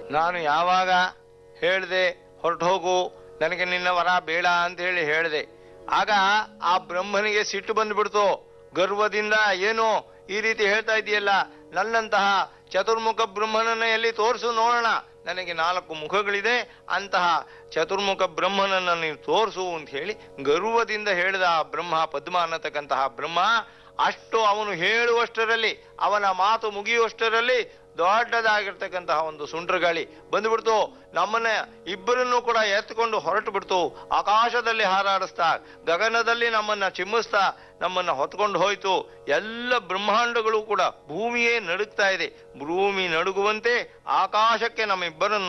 ನಾನು ಯಾವಾಗ ಹೇಳ್ದೆ ಹೊರಟು ಹೋಗು ನನಗೆ ನಿನ್ನ ವರ ಬೇಡ ಅಂತ ಹೇಳಿ ಹೇಳ್ದೆ ಆಗ ಆ ಬ್ರಹ್ಮನಿಗೆ ಸಿಟ್ಟು ಬಂದ್ಬಿಡ್ತು ಗರ್ವದಿಂದ ಏನು ಈ ರೀತಿ ಹೇಳ್ತಾ ಇದೆಯಲ್ಲ ನನ್ನಂತಹ ಚತುರ್ಮುಖ ಬ್ರಹ್ಮನನ್ನ ಎಲ್ಲಿ ತೋರಿಸು ನೋಡೋಣ ನನಗೆ ನಾಲ್ಕು ಮುಖಗಳಿದೆ ಅಂತಹ ಚತುರ್ಮುಖ ಬ್ರಹ್ಮನನ್ನ ನೀವು ತೋರಿಸು ಅಂತ ಹೇಳಿ ಗರ್ವದಿಂದ ಹೇಳಿದ ಆ ಬ್ರಹ್ಮ ಪದ್ಮ ಅನ್ನತಕ್ಕಂತಹ ಬ್ರಹ್ಮ ಅಷ್ಟು ಅವನು ಹೇಳುವಷ್ಟರಲ್ಲಿ ಅವನ ಮಾತು ಮುಗಿಯುವಷ್ಟರಲ್ಲಿ ದೊಡ್ಡದಾಗಿರ್ತಕ್ಕಂತಹ ಒಂದು ಸುಂಟ್ರಗಾಳಿ ಬಂದ್ಬಿಡ್ತು ನಮ್ಮನ್ನ ಇಬ್ಬರನ್ನು ಕೂಡ ಎತ್ಕೊಂಡು ಹೊರಟು ಬಿಡ್ತು ಆಕಾಶದಲ್ಲಿ ಹಾರಾಡಿಸ್ತಾ ಗಗನದಲ್ಲಿ ನಮ್ಮನ್ನ ಚಿಮ್ಮಿಸ್ತಾ ನಮ್ಮನ್ನ ಹೊತ್ಕೊಂಡು ಹೋಯ್ತು ಎಲ್ಲ ಬ್ರಹ್ಮಾಂಡಗಳು ಕೂಡ ಭೂಮಿಯೇ ನಡುಗ್ತಾ ಇದೆ ಭೂಮಿ ನಡುಗುವಂತೆ ಆಕಾಶಕ್ಕೆ ನಮ್ಮಿಬ್ಬರನ್ನು